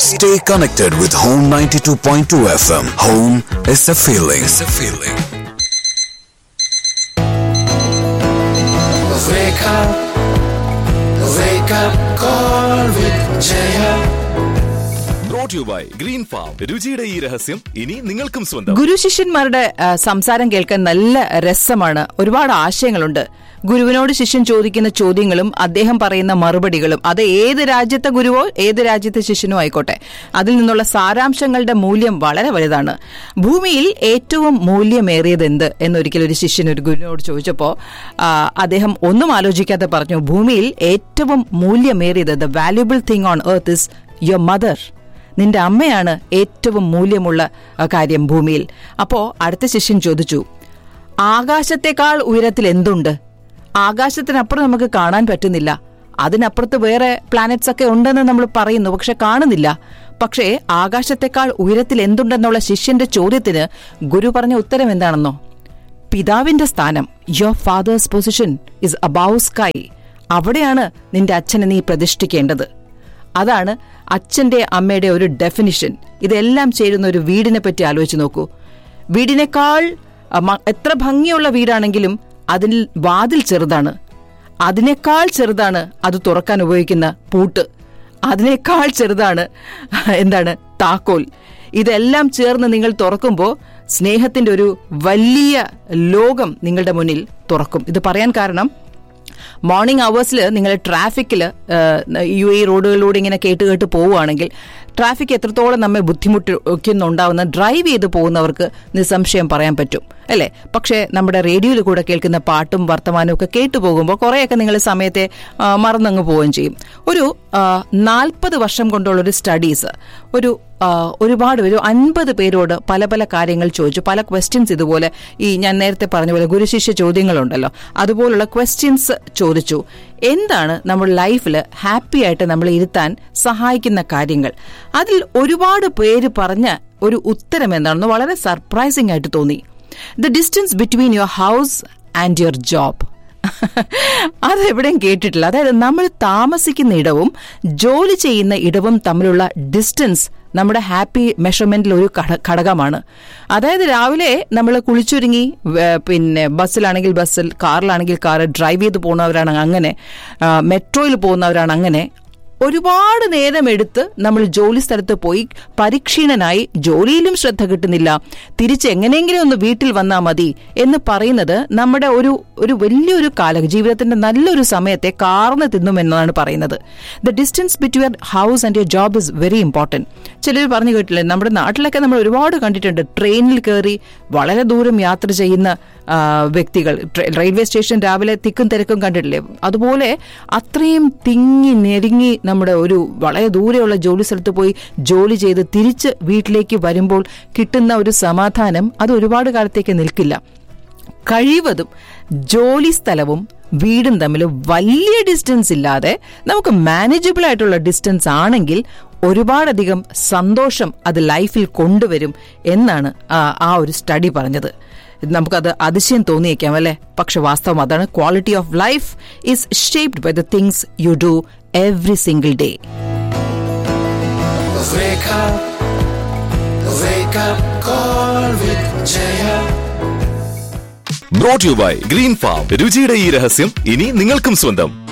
Stay connected with Home 92.2 FM. Home is a feeling. Is a feeling. Wake up, wake up, call with Jaya. Brought you by green farm രുചിയുടെ ഈ രഹസ്യം ഇനി നിങ്ങൾക്കും സ്വന്തം ഗുരു ശിഷ്യന്മാരുടെ ആ, സംസാരം കേൾക്കാൻ നല്ല രസമാണ് ഒരുപാട് ആശയങ്ങളുണ്ട് ഗുരുവിനോട് ശിഷ്യൻ ചോദിക്കുന്ന ചോദ്യങ്ങളും അദ്ദേഹം പറയുന്ന മറുപടികളും അത് ഏത് രാജ്യത്തെ ഗുരുവോ ഏത് രാജ്യത്തെ ശിഷ്യനോ ആയിക്കോട്ടെ അതിൽ നിന്നുള്ള സാരാംശങ്ങളുടെ മൂല്യം വളരെ വലുതാണ് ഭൂമിയിൽ ഏറ്റവും മൂല്യമേറിയത് എന്ത് എന്നൊരിക്കൽ ഒരു ശിഷ്യൻ ഒരു ഗുരുവിനോട് ചോദിച്ചപ്പോ ആ, അദ്ദേഹം ഒന്നും ആലോചിക്കാതെ പറഞ്ഞു ഭൂമിയിൽ ഏറ്റവും മൂല്യമേറിയത് the valuable thing on earth is your mother നിന്റെ അമ്മയാണ് ഏറ്റവും മൂല്യമുള്ള അഹ്, കാര്യം ഭൂമിയിൽ അപ്പോ അടുത്ത ശിഷ്യൻ ചോദിച്ചു ആകാശത്തെക്കാൾ ഉയരത്തിൽ എന്തുണ്ട് ആകാശത്തിനപ്പുറം നമുക്ക് കാണാൻ പറ്റുന്നില്ല അതിനപ്പുറത്ത് വേറെ പ്ലാനറ്റ്സ് ഒക്കെ ഉണ്ടെന്ന് നമ്മൾ പറയുന്നു പക്ഷെ കാണുന്നില്ല പക്ഷേ ആകാശത്തെക്കാൾ ഉയരത്തിൽ എന്തുണ്ടെന്നുള്ള ശിഷ്യന്റെ ചോദ്യത്തിന് ഗുരു പറഞ്ഞ ഉത്തരം എന്താണെന്നോ പിതാവിന്റെ സ്ഥാനം your father's position is above sky അവിടെയാണ് നിന്റെ അച്ഛനെ നീ പ്രതിഷ്ഠിക്കേണ്ടത് അതാണ് അച്ഛന്റെ അമ്മയുടെ ഒരു ഡെഫിനിഷൻ ഇതെല്ലാം ചേരുന്ന ഒരു വീടിനെ പറ്റി ആലോചിച്ച് നോക്കൂ വീടിനേക്കാൾ അ, മ- എത്ര ഭംഗിയുള്ള വീടാണെങ്കിലും അതിൽ വാതിൽ ചെറുതാണ് അതിനേക്കാൾ ചെറുതാണ് അത് തുറക്കാൻ ഉപയോഗിക്കുന്ന പൂട്ട് അതിനേക്കാൾ ചെറുതാണ് എന്താണ് താക്കോൽ ഇതെല്ലാം ചേർന്ന് നിങ്ങൾ തുറക്കുമ്പോൾ സ്നേഹത്തിന്റെ ഒരു വലിയ ലോകം നിങ്ങളുടെ മുന്നിൽ തുറക്കും ഇത് പറയാൻ കാരണം മോർണിംഗ് അവേഴ്സിൽ നിങ്ങൾ ട്രാഫിക്കിൽ യു എ റോഡുകളിലൂടെ ഇങ്ങനെ കേട്ട് കേട്ട് പോവുകയാണെങ്കിൽ ട്രാഫിക് എത്രത്തോളം നമ്മെ ബുദ്ധിമുട്ടിക്കുന്നുണ്ടാവുന്ന ഡ്രൈവ് ചെയ്ത് പോകുന്നവർക്ക് നിസ്സംശയം പറയാൻ പറ്റും അല്ലേ പക്ഷേ നമ്മുടെ റേഡിയോയിൽ കൂടെ കേൾക്കുന്ന പാട്ടും വർത്തമാനവും ഒക്കെ കേട്ടു പോകുമ്പോൾ കുറേയൊക്കെ നിങ്ങൾ സമയത്തെ ആ, മറന്നങ്ങ് പോവുകയും ചെയ്യും ഒരു നാൽപ്പത് വർഷം കൊണ്ടുള്ള ഒരു സ്റ്റഡീസ് ഒരു ആ, ഒരുപാട് ഒരു അൻപത് പേരോട് പല പല കാര്യങ്ങൾ ചോദിച്ചു പല ക്വസ്റ്റ്യൻസ് ഇതുപോലെ ഈ ഞാൻ നേരത്തെ പറഞ്ഞ പോലെ ഗുരുശിഷ്യ ചോദ്യങ്ങളുണ്ടല്ലോ അതുപോലുള്ള ക്വസ്റ്റ്യൻസ് ചോദിച്ചു എന്താണ് നമ്മൾ ലൈഫിൽ ഹാപ്പി ആയിട്ട് നമ്മൾ ഇരുത്താൻ സഹായിക്കുന്ന കാര്യങ്ങൾ അതിൽ ഒരുപാട് പേര് പറഞ്ഞ ഒരു ഉത്തരം എന്താണെന്ന് വളരെ സർപ്രൈസിംഗ് ആയിട്ട് തോന്നി the distance between your house and your job അതെവിടെയും കേട്ടിട്ടില്ല അതായത് നമ്മൾ താമസിക്കുന്ന ഇടവും ജോലി ചെയ്യുന്ന ഇടവും തമ്മിലുള്ള ഡിസ്റ്റൻസ് നമ്മുടെ ഹാപ്പി മെഷർമെന്റിൽ ഒരു ഘട- ഘടകമാണ് അതായത് രാവിലെ നമ്മൾ കുളിച്ചൊരുങ്ങി വേ- പിന്നെ ബസ്സിലാണെങ്കിൽ ബസ്സിൽ കാറിലാണെങ്കിൽ കാർ ഡ്രൈവ് ചെയ്ത് പോകുന്നവരാണ് അങ്ങനെ ആ, മെട്രോയിൽ പോകുന്നവരാണ് അങ്ങനെ ഒരുപാട് നേരം എടുത്ത് നമ്മൾ ജോലി സ്ഥലത്ത് പോയി പരിക്ഷീണനായി ജോലിയിലും ശ്രദ്ധ കിട്ടുന്നില്ല തിരിച്ച് എങ്ങനെയെങ്കിലും ഒന്ന് വീട്ടിൽ വന്നാൽ മതി എന്ന് പറയുന്നത് നമ്മുടെ ഒരു ഒരു വലിയൊരു കാല ജീവിതത്തിന്റെ നല്ലൊരു സമയത്തെ കാർന്ന് തിന്നുമെന്നാണ് പറയുന്നത് the distance between house and your job is very important ചിലർ പറഞ്ഞു കേട്ടില്ലേ നമ്മുടെ നാട്ടിലൊക്കെ നമ്മൾ ഒരുപാട് കണ്ടിട്ടുണ്ട് ട്രെയിനിൽ കയറി വളരെ ദൂരം യാത്ര ചെയ്യുന്ന ആ, വ്യക്തികൾ ട്രെ- റെയിൽവേ സ്റ്റേഷൻ രാവിലെ തിക്കും തിരക്കും കണ്ടിട്ടില്ലേ അതുപോലെ അത്രയും തിങ്ങി ഞെരുങ്ങി നമ്മുടെ ഒരു വളരെ ദൂരെയുള്ള ജോലി സ്ഥലത്ത് പോയി ജോലി ചെയ്ത് തിരിച്ച് വീട്ടിലേക്ക് വരുമ്പോൾ കിട്ടുന്ന ഒരു സമാധാനം അത് ഒരുപാട് കാലത്തേക്ക് നിൽക്കില്ല കഴിവതും ജോലി സ്ഥലവും വീടും തമ്മിൽ വലിയ ഡിസ്റ്റൻസ് ഇല്ലാതെ നമുക്ക് മാനേജബിൾ ആയിട്ടുള്ള ഡിസ്റ്റൻസ് ആണെങ്കിൽ ഒരുപാടധികം സന്തോഷം അത് ലൈഫിൽ കൊണ്ടുവരും എന്നാണ് ആ ആ ഒരു സ്റ്റഡി പറഞ്ഞത് നമുക്കത് അതിശയം തോന്നിയേക്കാം അല്ലെ പക്ഷെ വാസ്തവം അതാണ് quality of life is shaped by the things you do every single day Wake up, wake up, call with Jaya. Brought you by green farm രുചിയുടെ ഈ രഹസ്യം ഇനി നിങ്ങൾക്കും സ്വന്തം